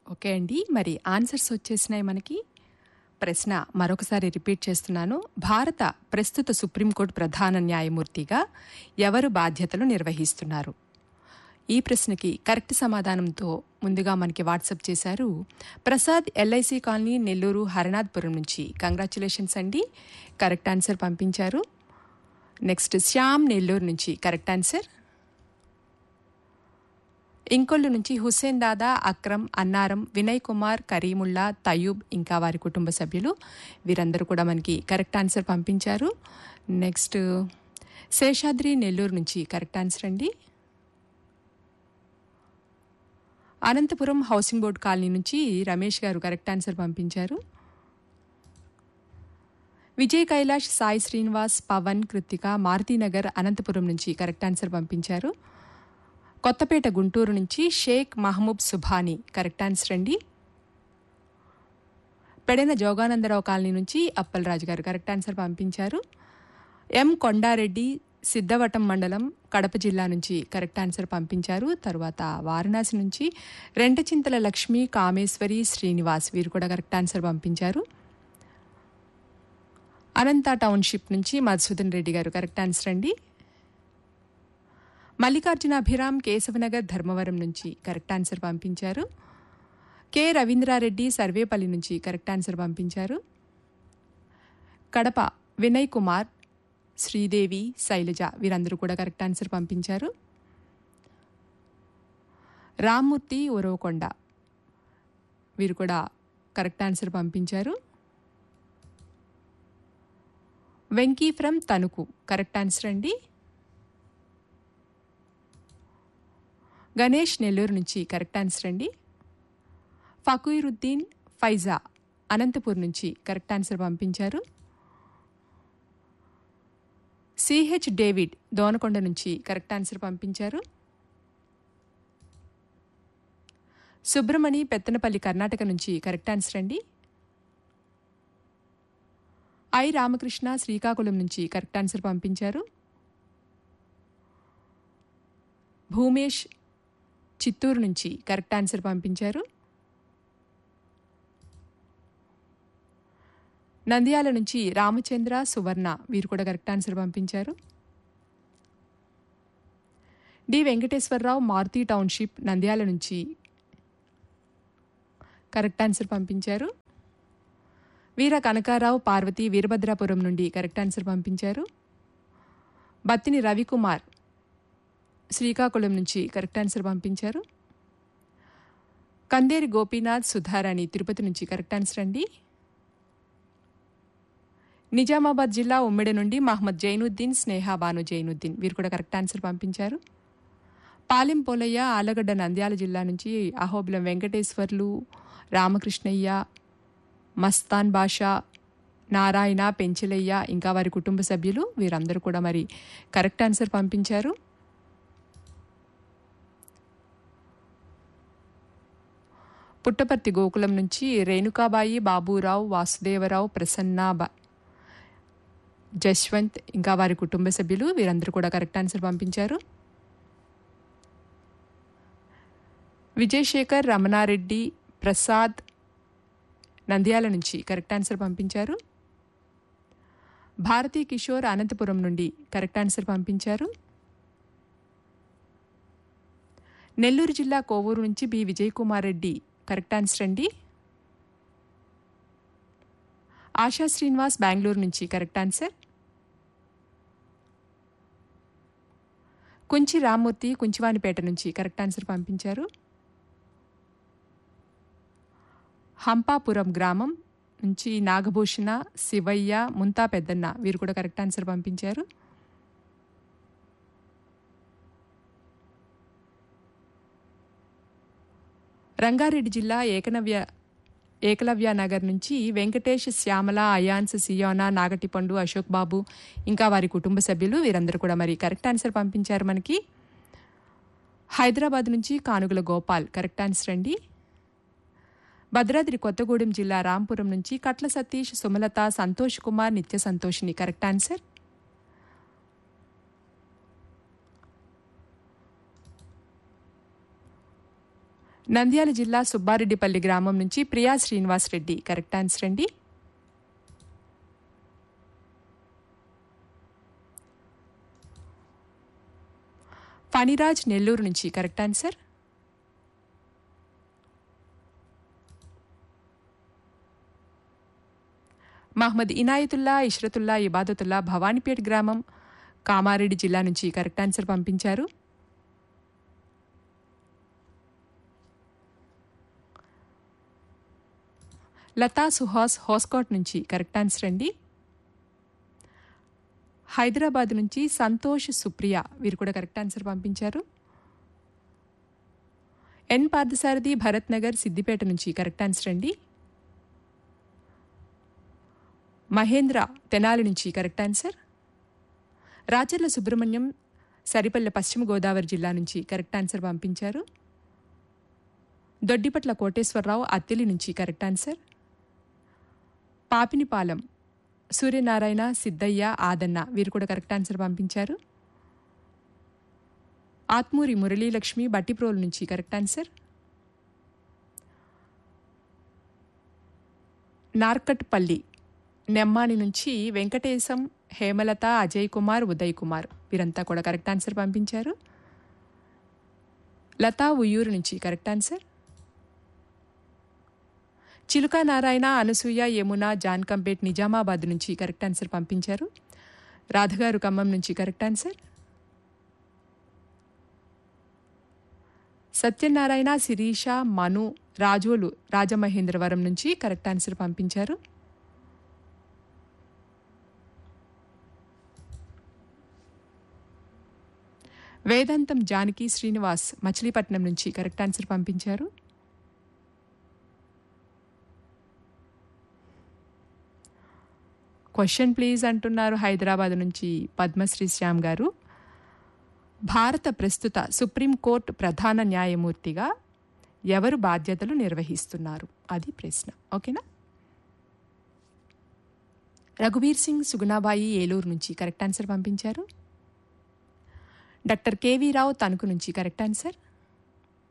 okay అండి మరి answers వచ్చేసినాయి మనకి ప్రశ్న మరొకసారి రిపీట్ చేస్తున్నాను భారత ప్రస్తుత సుప్రీంకోర్టు ప్రధాన న్యాయమూర్తిగా ఎవరు బాధ్యతలు నిర్వహిస్తున్నారు ఈ ప్రశ్నకి కరెక్ట్ సమాధానంతో ముందుగా మనకి వాట్సాప్ చేశారు ప్రసాద్ ఎల్ఐసి కాలనీ నెల్లూరు హరనాథ్పురం నుంచి కంగ్రాచులేషన్స్ అండి కరెక్ట్ ఆన్సర్ పంపించారు నెక్స్ట్ శ్యామ్ నెల్లూరు నుంచి కరెక్ట్ ఆన్సర్ ఇంకొల్లు నుంచి హుస్సేన్ దాదా అక్రమ్ అన్నారం వినయ్ కుమార్ కరీముల్లా తయూబ్ ఇంకా వారి కుటుంబ సభ్యులు వీరందరూ కూడా మనకి కరెక్ట్ ఆన్సర్ పంపించారు నెక్స్ట్ శేషాద్రి నెల్లూరు నుంచి కరెక్ట్ ఆన్సర్ అండి అనంతపురం హౌసింగ్ బోర్డ్ కాలనీ నుంచి రమేష్ గారు కరెక్ట్ ఆన్సర్ పంపించారు విజయ్ కైలాష్ సాయి శ్రీనివాస్ పవన్ కృతిక మారుతీనగర్ అనంతపురం నుంచి కరెక్ట్ ఆన్సర్ పంపించారు కొత్తపేట గుంటూరు నుంచి షేక్ మహమూబ్ సుభాని కరెక్ట్ ఆన్సర్ అండి పెడెన జోగానందరావు కాలనీ నుంచి అప్పలరాజు గారు కరెక్ట్ ఆన్సర్ పంపించారు ఎం కొండారెడ్డి సిద్ధవటం మండలం కడప జిల్లా నుంచి కరెక్ట్ ఆన్సర్ పంపించారు తరువాత వారణాసి నుంచి రెంటచింతల లక్ష్మి కామేశ్వరి శ్రీనివాస్ వీరు కూడా కరెక్ట్ ఆన్సర్ పంపించారు అనంత టౌన్షిప్ నుంచి మధుసూదన్ రెడ్డి గారు కరెక్ట్ ఆన్సర్ అండి మల్లికార్జున అభిరామ్ కేశవనగర్ ధర్మవరం నుంచి కరెక్ట్ ఆన్సర్ పంపించారు కె రవీంద్రారెడ్డి సర్వేపల్లి నుంచి కరెక్ట్ ఆన్సర్ పంపించారు కడప వినయ్ కుమార్ శ్రీదేవి శైలజ వీరందరూ కూడా కరెక్ట్ ఆన్సర్ పంపించారు రామ్మూర్తి ఉరవకొండ వీరు కూడా కరెక్ట్ ఆన్సర్ పంపించారు Venky from Tanuku correct answer అండి గణేష్ నెల్లూరు నుంచి కరెక్ట్ ఆన్సర్ అండి ఫకీరుద్దీన్ ఫైజా అనంతపూర్ నుంచి కరెక్ట్ ఆన్సర్ పంపించారు సిహెచ్ డేవిడ్ దోనకొండ నుంచి కరెక్ట్ ఆన్సర్ పంపించారు సుబ్రమణి పెత్తనపల్లి కర్ణాటక నుంచి కరెక్ట్ ఆన్సర్ అండి ఐ రామకృష్ణ శ్రీకాకుళం నుంచి కరెక్ట్ ఆన్సర్ పంపించారు భూమేష్ చిత్తూరు నుంచి కరెక్ట్ ఆన్సర్ పంపించారు నంద్యాల నుంచి రామచంద్ర సువర్ణ వీరు కూడా కరెక్ట్ ఆన్సర్ పంపించారు డి వెంకటేశ్వరరావు మారుతి టౌన్షిప్ నంద్యాల నుంచి కరెక్ట్ ఆన్సర్ పంపించారు వీర కనకారావు పార్వతి వీరభద్రాపురం నుండి కరెక్ట్ ఆన్సర్ పంపించారు బత్తిని రవికుమార్ శ్రీకాకుళం నుంచి కరెక్ట్ ఆన్సర్ పంపించారు కందేరి గోపీనాథ్ సుధారాణి తిరుపతి నుంచి కరెక్ట్ ఆన్సర్ అండి నిజామాబాద్ జిల్లా ఉమ్మిడి నుండి మహమ్మద్ జైనుద్దీన్ స్నేహ బాను జైనుద్దీన్ వీరు కూడా కరెక్ట్ ఆన్సర్ పంపించారు పాలెం పోలయ్య ఆలగడ్డ నంద్యాల జిల్లా నుంచి అహోబిలం వెంకటేశ్వర్లు రామకృష్ణయ్య మస్తాన్ బాషా నారాయణ పెంచలయ్య ఇంకా వారి కుటుంబ సభ్యులు వీరందరూ కూడా మరి కరెక్ట్ ఆన్సర్ పంపించారు పుట్టపర్తి గోకులం నుంచి రేణుకాబాయి బాబురావు వాసుదేవరావు ప్రసన్న బ- జశ్వంత్ ఇంకా వారి కుటుంబ సభ్యులు వీరందరూ కూడా కరెక్ట్ ఆన్సర్ పంపించారు విజయశేఖర్ రమణారెడ్డి ప్రసాద్ నంద్యాల నుంచి కరెక్ట్ ఆన్సర్ పంపించారు భారతీ కిషోర్ అనంతపురం నుండి కరెక్ట్ ఆన్సర్ పంపించారు నెల్లూరు జిల్లా కోవూరు నుంచి B Vijay Kumar Reddy correct answer అండి ఆశా శ్రీనివాస్ బెంగళూరు నుంచి కరెక్ట్ ఆన్సర్ కుంచి రామ్మూర్తి కుంచివానిపేట నుంచి కరెక్ట్ ఆన్సర్ పంపించారు హంపాపురం గ్రామం నుంచి నాగభూషణ శివయ్య ముంతా పెద్దన్న వీరు కూడా కరెక్ట్ ఆన్సర్ పంపించారు రంగారెడ్డి జిల్లా ఏకనవ్య ఏకలవ్య నగర్ నుంచి వెంకటేష్ శ్యామల అయాన్స్ సియోనా నాగటిపండు అశోక్ బాబు ఇంకా వారి కుటుంబ సభ్యులు వీరందరూ కూడా మరి కరెక్ట్ ఆన్సర్ పంపించారు మనకి హైదరాబాద్ నుంచి కానుగుల గోపాల్ కరెక్ట్ ఆన్సర్ అండి భద్రాద్రి కొత్తగూడెం జిల్లా రాంపురం నుంచి కట్ల సతీష్ సుమలత సంతోష్ కుమార్ నిత్య సంతోషిని కరెక్ట్ ఆన్సర్ నంద్యాల జిల్లా సుబ్బారెడ్డిపల్లి గ్రామం నుంచి ప్రియా శ్రీనివాస్ రెడ్డి కరెక్ట్ ఆన్సర్ అండి ఫణిరాజ్ నెల్లూరు నుంచి కరెక్ట్ ఆన్సర్ మహమ్మద్ ఇనాయతుల్లా ఇష్రతుల్లా ఇబాదతుల్లా భవానీపేట్ గ్రామం కామారెడ్డి జిల్లా నుంచి కరెక్ట్ ఆన్సర్ పంపించారు లతా సుహాస్ హోస్కోట్ నుంచి కరెక్ట్ ఆన్సర్ అండి హైదరాబాద్ నుంచి సంతోష్ సుప్రియ వీరు కూడా కరెక్ట్ ఆన్సర్ పంపించారు ఎన్ పార్థసారథి భరత్ నగర్ సిద్దిపేట నుంచి కరెక్ట్ ఆన్సర్ అండి మహేంద్ర తెనాలి నుంచి కరెక్ట్ ఆన్సర్ రాచర్ల సుబ్రహ్మణ్యం సరిపల్లె పశ్చిమ గోదావరి జిల్లా నుంచి కరెక్ట్ ఆన్సర్ పంపించారు దొడ్డిపట్ల కోటేశ్వరరావు అత్తిలి నుంచి కరెక్ట్ ఆన్సర్ పాపినిపాలెం సూర్యనారాయణ సిద్ధయ్య ఆదన్న వీరు కూడా కరెక్ట్ ఆన్సర్ పంపించారు ఆత్మూరి మురళీలక్ష్మి బట్టిప్రోలు నుంచి కరెక్ట్ ఆన్సర్ నార్కట్పల్లి నెమ్మాని నుంచి వెంకటేశం హేమలత అజయ్ కుమార్ ఉదయ్ కుమార్ వీరంతా కూడా కరెక్ట్ ఆన్సర్ పంపించారు లతా ఉయ్యూరు నుంచి కరెక్ట్ ఆన్సర్ చిలుకా నారాయణ అనసూయ యమున జాన్కంపేట్ నిజామాబాద్ నుంచి కరెక్ట్ ఆన్సర్ పంపించారు రాధగారు ఖమ్మం నుంచి కరెక్ట్ ఆన్సర్ సత్యనారాయణ శిరీష మను రాజోలు రాజమహేంద్రవరం నుంచి కరెక్ట్ ఆన్సర్ పంపించారు వేదాంతం జానకి శ్రీనివాస్ మచిలీపట్నం నుంచి కరెక్ట్ ఆన్సర్ పంపించారు క్వశ్చన్ ప్లీజ్ అంటున్నారు హైదరాబాద్ నుంచి పద్మశ్రీ శ్యామ్ గారు భారత ప్రస్తుత సుప్రీంకోర్టు ప్రధాన న్యాయమూర్తిగా ఎవరు బాధ్యతలు నిర్వహిస్తున్నారు అది ప్రశ్న ఓకేనా రఘువీర్ సింగ్ సుగుణాబాయి ఏలూరు నుంచి కరెక్ట్ ఆన్సర్ పంపించారు డాక్టర్ కేవీ రావు తణుకు నుంచి కరెక్ట్ ఆన్సర్